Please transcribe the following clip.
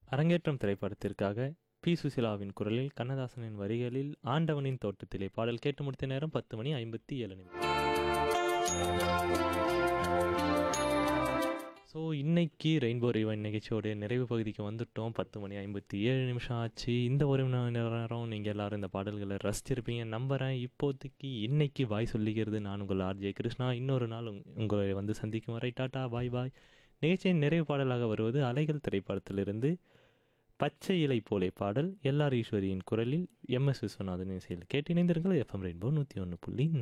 அரங்கேற்றம் திரைப்படத்திற்காக பி சுசிலாவின் குரலில் கண்ணதாசனின் வரிகளில் ஆண்டவனின் தோட்டத்திலே பாடல் கேட்டு முடித்த நேரம் பத்து மணி ஐம்பத்தி ஏழு நிமிடம் ஸோ இன்னைக்கு ரெயின்போ ரிவைன் நிகழ்ச்சியோடைய நிறைவு பகுதிக்கு வந்துட்டோம் பத்து மணி ஐம்பத்தி ஏழு நிமிஷம் ஆச்சு இந்த ஒரு மணி நேரம் நீங்கள் எல்லாரும் இந்த பாடல்களை ரசிச்சிருப்பீங்க நம்புகிறேன் இப்போதைக்கு இன்னைக்கு வாய் சொல்லிக்கிறது நான் உங்கள் ஆர்ஜே கிருஷ்ணா இன்னொரு நாள் உங்- உங்களை வந்து சந்திக்கும் வரை டாட்டா பாய் பாய் நிகழ்ச்சியின் நிறைவு பாடலாக வருவது அலைகள் திரைப்படத்திலிருந்து பச்சை இலை போலே பாடல் எல்ஆர் ஈஸ்வரியின் குரலில் எம் எஸ் விஸ்வநாதன் இசையில் கேட்டிணைந்திருங்கள் எஃப்எம் ரெயின்போ நூற்றி ஒன்று புள்ளி